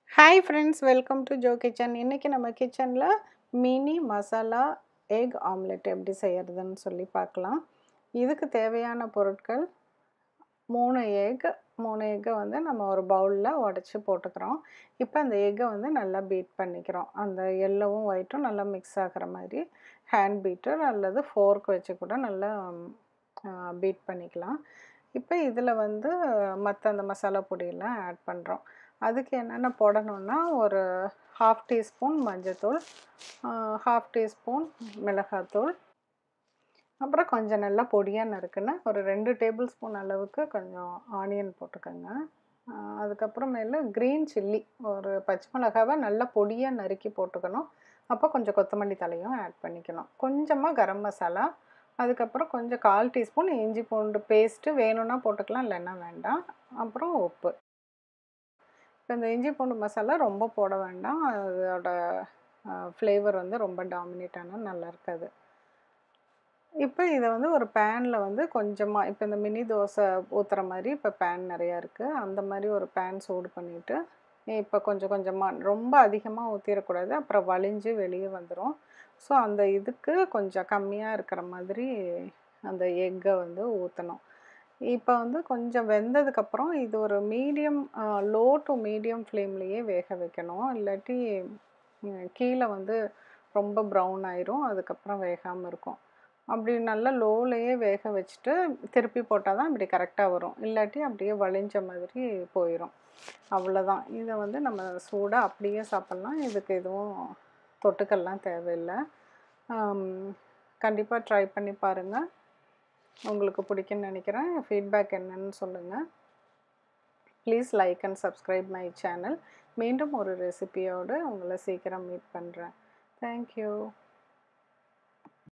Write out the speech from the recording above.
hi friends welcome to Jo kitchen இன்றைக்கி நம்ம கிச்சனில் மினி மசாலா எக் ஆம்லெட் எப்படி செய்கிறதுன்னு சொல்லி பார்க்கலாம் இதுக்கு தேவையான பொருட்கள் மூணு எக் மூணு எக்கை வந்து நம்ம ஒரு பவுலில் உடச்சி போட்டுக்கிறோம் இப்போ அந்த எக்கை வந்து நல்லா பீட் பண்ணிக்கிறோம் அந்த எல்லோவும் ஒயிட்டும் நல்லா மிக்ஸ் ஆகிற மாதிரி ஹேண்ட் பீட்டர் அல்லது ஃபோர்க் வச்சு கூட நல்லா பீட் பண்ணிக்கலாம் இப்போ இதில் வந்து மற்ற அந்த மசாலா பொடியெல்லாம் ஆட் பண்ணுறோம் அதுக்கு என்னென்ன போடணுன்னா ஒரு ஹாஃப் டீஸ்பூன் மஞ்சத்தூள் ஹாஃப் டீஸ்பூன் மிளகாத்தூள் அப்புறம் கொஞ்சம் நல்லா பொடியாக நறுக்குன்னு ஒரு ரெண்டு டேபிள் ஸ்பூன் அளவுக்கு கொஞ்சம் ஆனியன் போட்டுக்கோங்க அதுக்கப்புறமேலு க்ரீன் சில்லி ஒரு பச்சை மிளகாவை நல்லா பொடியாக நறுக்கி போட்டுக்கணும் அப்போ கொஞ்சம் கொத்தமல்லி தலையும் ஆட் பண்ணிக்கணும் கொஞ்சமாக கரம் மசாலா அதுக்கப்புறம் கொஞ்சம் கால் டீஸ்பூன் இஞ்சி பூண்டு பேஸ்ட்டு வேணும்னா போட்டுக்கலாம் இல்லைன்னா வேண்டாம் அப்புறம் உப்பு இப்போ இந்த இஞ்சி பூண்டு மசாலா ரொம்ப போட வேண்டாம் அதோட ஃப்ளேவர் வந்து ரொம்ப டாமினேட் ஆனால் நல்லா இருக்காது இப்போ இதை வந்து ஒரு பேனில் வந்து கொஞ்சமாக இப்போ இந்த மினி தோசை ஊற்றுற மாதிரி இப்போ பேன் நிறையா இருக்குது அந்த மாதிரி ஒரு பேன் சூடு பண்ணிவிட்டு இப்போ கொஞ்சம் கொஞ்சமாக ரொம்ப அதிகமாக ஊற்றிடக்கூடாது அப்புறம் வலிஞ்சு வெளியே வந்துடும் ஸோ அந்த இதுக்கு கொஞ்சம் கம்மியாக இருக்கிற மாதிரி அந்த எக்கை வந்து ஊற்றணும் இப்போ வந்து கொஞ்சம் வெந்ததுக்கப்புறம் இது ஒரு மீடியம் லோ டு மீடியம் ஃப்ளேம்லேயே வேக வைக்கணும் இல்லாட்டி கீழே வந்து ரொம்ப ப்ரௌன் ஆயிரும் அதுக்கப்புறம் வேகாமல் இருக்கும் அப்படி நல்லா லோலையே வேக வச்சுட்டு திருப்பி போட்டால் தான் இப்படி கரெக்டாக வரும் இல்லாட்டி அப்படியே வலிஞ்ச மாதிரி போயிடும் அவ்வளோதான் இதை வந்து நம்ம சூடாக அப்படியே சாப்பிட்லாம் இதுக்கு எதுவும் தொட்டுக்கெல்லாம் தேவையில்லை கண்டிப்பாக ட்ரை பண்ணி பாருங்கள் உங்களுக்கு பிடிக்குன்னு நினைக்கிறேன் ஃபீட்பேக் என்னன்னு சொல்லுங்கள் please like and subscribe my channel மீண்டும் ஒரு ரெசிபியோடு உங்களை சீக்கிரம் மீட் பண்ணுறேன் தேங்க்யூ